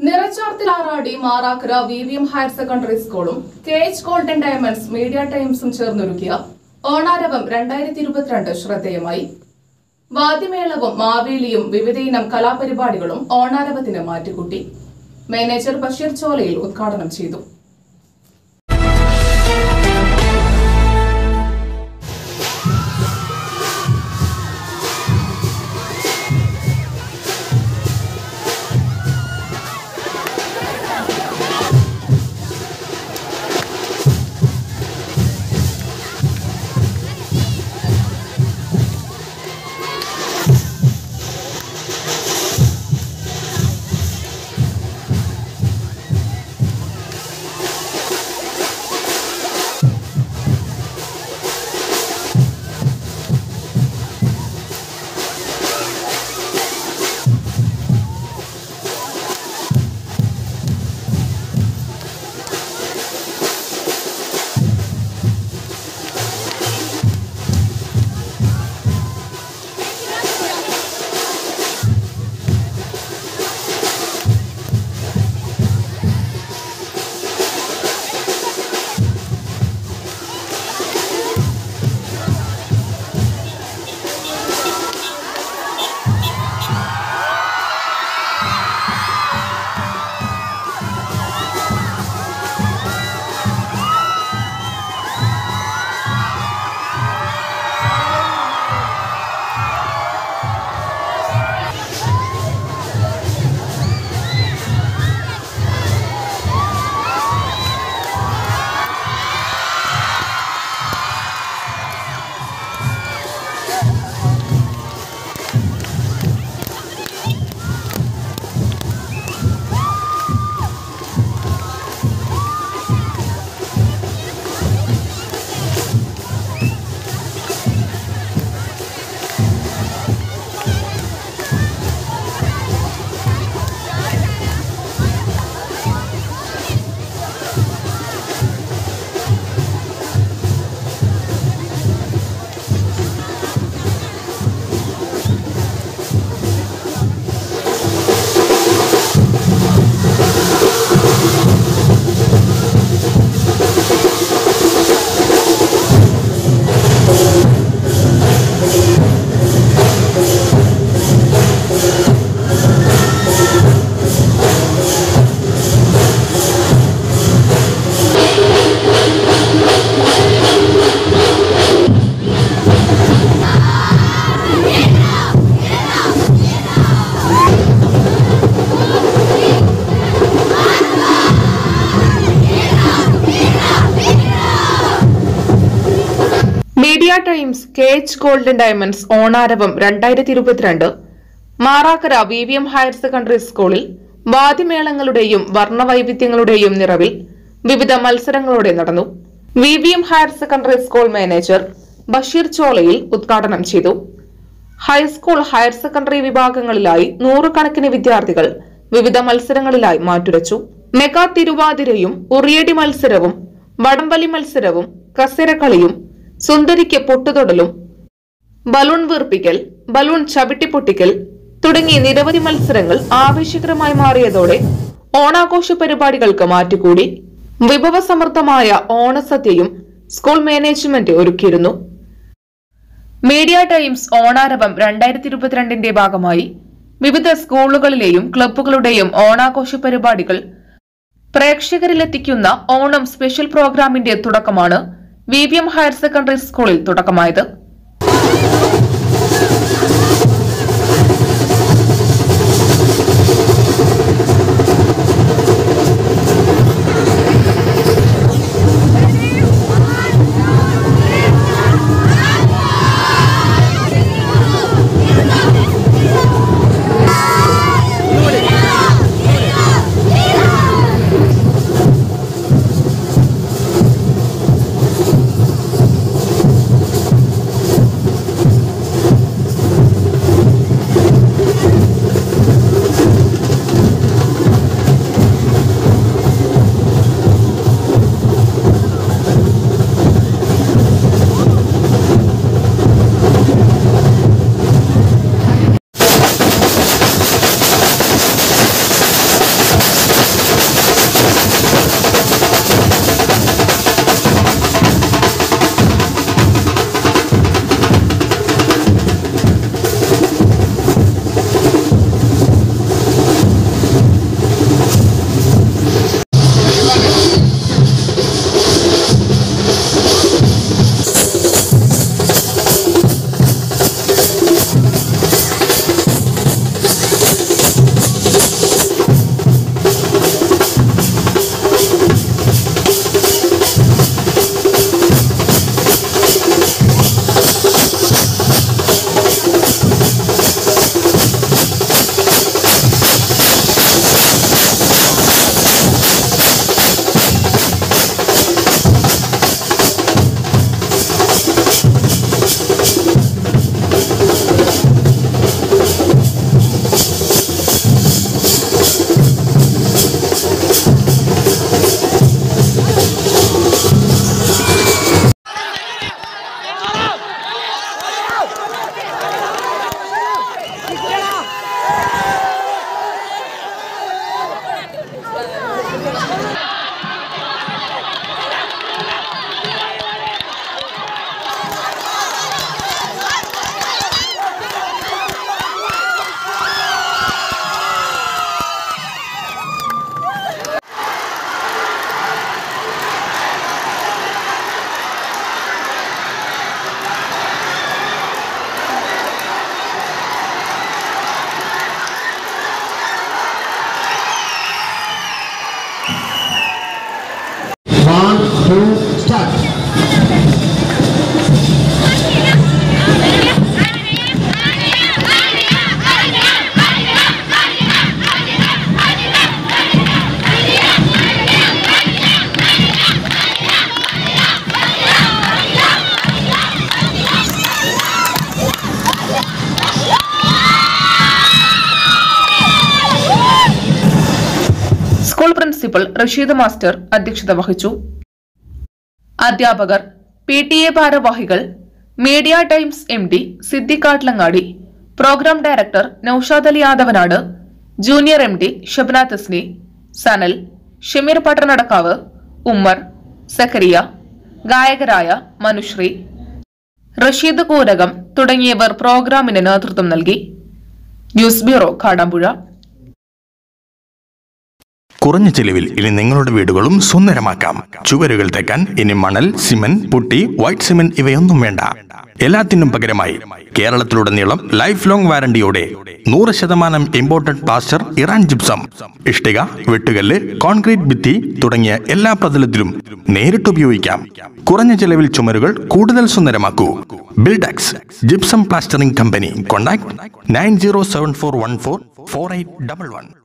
നിറച്ചാർത്തിലാറാടി Marakkara V V M higher secondary സ്കൂളും K H golden diamonds media ടൈംസും ചേർന്നൊരുക്കിയ ഓണാരവം രണ്ടായിരത്തി ഇരുപത്തിരണ്ട് ശ്രദ്ധേയമായി വാദ്യമേളവും മാവേലിയും വിവിധയിനം കലാപരിപാടികളും ഓണാരവത്തിന് മാറ്റുകൂട്ടി മാനേജർ ബഷീർ ചോലയിൽ ഉദ്ഘാടനം ചെയ്തു media times K H golden diamonds Onaravam രണ്ടായിരത്തി ഇരുപത്തിരണ്ട് Marakkara V V M higher secondary സ്കൂളിൽ വാദ്യമേളങ്ങളുടെയും വർണ്ണവൈവിധ്യങ്ങളുടെയും നിറവിൽ വിവിധ മത്സരങ്ങളോടെ നടന്നു V V M higher secondary school manager Basheer Cholayil ഉദ്ഘാടനം ചെയ്തു ഹൈസ്കൂൾ ഹയർ സെക്കൻഡറി വിഭാഗങ്ങളിലായി നൂറുകണക്കിന് വിദ്യാർത്ഥികൾ വിവിധ മത്സരങ്ങളിലായി മാറ്റുരച്ചു മെഗാ തിരുവാതിരയും ഉറിയടി മത്സരവും വടംവലി മത്സരവും കസരക്കളിയും സുന്ദരിക്ക് പൊട്ടുതൊടലും ബലൂൺ വീർപ്പിക്കൽ ബലൂൺ ചവിട്ടിപ്പൊട്ടിക്കൽ തുടങ്ങി നിരവധി മത്സരങ്ങൾ ആവേശകരമായി മാറിയതോടെ ഓണാഘോഷ പരിപാടികൾക്ക് മാറ്റുകൂടി വിഭവസമൃദ്ധമായ ഓണസദ്യയും സ്കൂൾ മാനേജ്മെന്റ് ഒരുക്കിയിരുന്നു മീഡിയ ടൈംസ് ഓണാരവം രണ്ടായിരത്തി ഇരുപത്തിരണ്ടിന്റെ ഭാഗമായി വിവിധ സ്കൂളുകളിലെയും ക്ലബ്ബുകളുടെയും ഓണാഘോഷ പരിപാടികൾ പ്രേക്ഷകരിലെത്തിക്കുന്ന ഓണം സ്പെഷ്യൽ പ്രോഗ്രാമിന്റെ തുടക്കമാണ് V V M higher secondary സ്കൂളിൽ തുടക്കമായത് ും പ്രിൻസിപ്പൽ റഷീദ് മാസ്റ്റർ അധ്യക്ഷത വഹിച്ചു അധ്യാപകർ പി ടി എ ഭാരവാഹികൾ മീഡിയ ടൈംസ് എം ഡി സിദ്ദിഖാട്ലങ്ങാടി പ്രോഗ്രാം ഡയറക്ടർ നൌഷാദ് അലി യാദവനാട് junior M D Shabna Thasni Sanal Shameer പട്ടണടക്കാവ് ഉമ്മർ സക്കരിയ ഗായകരായ മനുശ്രീ റഷീദ് കൂരകം തുടങ്ങിയവർ പ്രോഗ്രാമിന് നേതൃത്വം നൽകി ന്യൂസ് ബ്യൂറോ കാടാമ്പുഴ കുറഞ്ഞ ചെലവിൽ ഇനി നിങ്ങളുടെ വീടുകളും സുന്ദരമാക്കാം ചുവരുകൾ തേക്കാൻ ഇനി മണൽ സിമന്റ് പുട്ടി വൈറ്റ് സിമന്റ് ഇവയൊന്നും വേണ്ട എല്ലാത്തിനും പകരമായി കേരളത്തിലുടനീളം ലൈഫ് ലോങ് വാറണ്ടിയോടെ നൂറ് ശതമാനം ഇമ്പോർട്ടഡ് പ്ലാസ്റ്റർ ഇറാൻ ജിപ്സം ഇഷ്ടിക വെട്ടുകല്ല് കോൺക്രീറ്റ് ഭിത്തി തുടങ്ങിയ എല്ലാ പ്രതലത്തിലും നേരിട്ട് ഉപയോഗിക്കാം കുറഞ്ഞ ചെലവിൽ ചുമരുകൾ കൂടുതൽ സുന്ദരമാക്കൂ Buildex gypsum plastering company contact nine zero seven four one four four eight double one